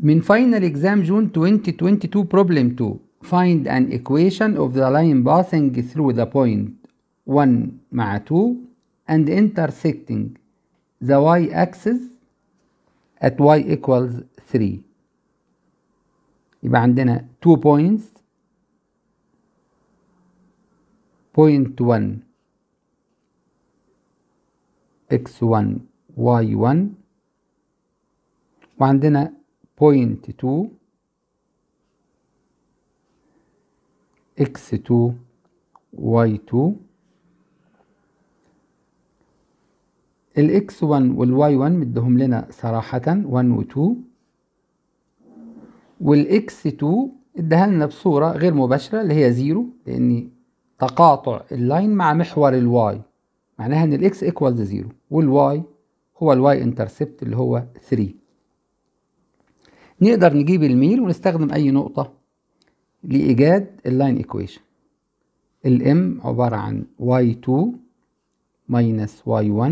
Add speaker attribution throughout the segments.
Speaker 1: من final exam June 2022 problem 2 find an equation of the line passing through the point 1 مع 2 and intersecting the y-axis at y equals 3 يبقى عندنا 2 points point 1 x1 y1 وعندنا point 2 x2 y2 ال x1 وال y1 مدهم لنا صراحة 1 و 2 وال x2 اداها لنا بصورة غير مباشرة اللي هي 0 لأن تقاطع اللاين مع محور الواي معناها ان الاكس ايكوالز 0 والواي هو الواي انترسبت اللي هو 3 نقدر نجيب الميل ونستخدم اي نقطة لإيجاد اللاين ايكويشن الام عبارة عن y2 minus y1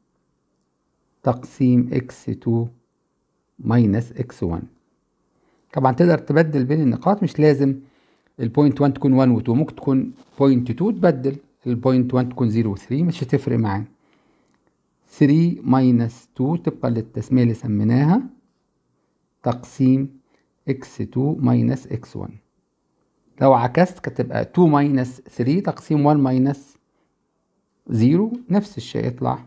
Speaker 1: تقسيم x2 minus x1 طبعا تقدر تبدل بين النقاط مش لازم البوينت 1 تكون 1 و 2 ممكن تكون بوينت 2 تبدل البوينت 1 تكون 0 و 3 مش هتفرق معانا 3 ماينس 2 طبقا للتسمية اللي سميناها تقسيم x2 ماينس x1 لو عكست كانت تبقى 2 ماينس 3 تقسيم 1 ماينس 0 نفس الشيء يطلع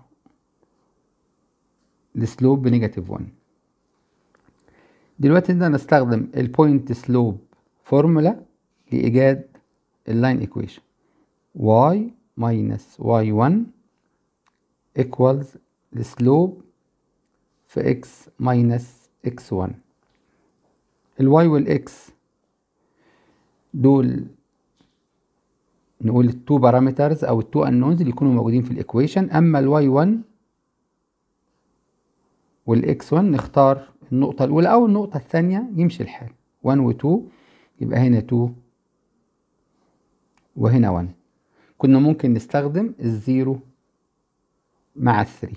Speaker 1: السلوب بنيجاتيف 1 دلوقتي نقدر نستخدم البوينت سلوب فورمولا لإيجاد اللاين equation y minus y1 equals السلوب في x minus x1 الواي والاكس دول نقول التو بارامترز او التو انونز اللي يكونوا موجودين في الايكويشن اما الواي 1 والاكس 1 نختار النقطة الأولى أو النقطة الثانية يمشي الحال 1 و 2 يبقى هنا 2 وهنا 1 كنا ممكن نستخدم الزيرو مع الثري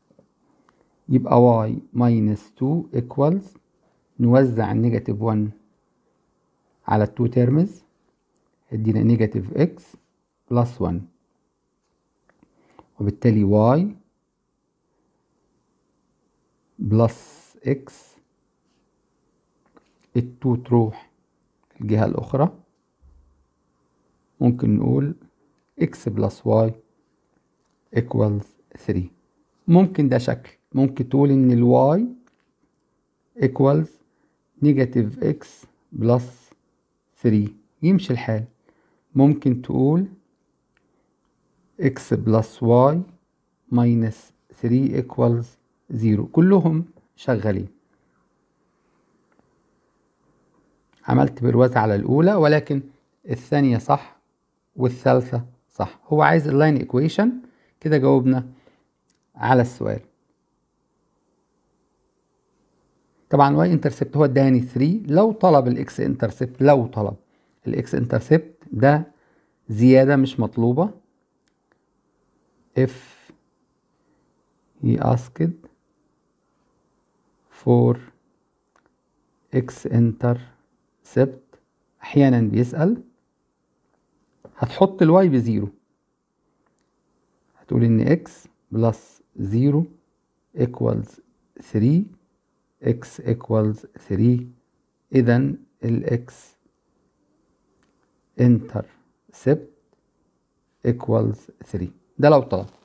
Speaker 1: يبقى y minus 2 equals نوزع النيجاتيف 1 على التو تيرمز يدينا نيجاتيف x بلس 1 وبالتالي y بلس x التو تروح الجهة الأخرى ممكن نقول x بلس y equals 3 ممكن ده شكل ممكن تقول ان ال y equals negative x بلس 3 يمشي الحال ممكن تقول x بلس y minus 3 equals 0 كلهم شغالين عملت برواز على الأولى ولكن الثانية صح والثالثة صح هو عايز اللاين ايكويشن كده جاوبنا على السؤال طبعا واي انترسبت هو اداني 3 لو طلب الاكس انترسبت لو طلب الاكس انترسبت ده زيادة مش مطلوبة if he asked for x intercept احيانا بيسأل هتحط الواي بزيرو هتقول ان اكس بلس زيرو equals 3 x equals 3 اذا الاكس intercept equals 3 ده لو طلب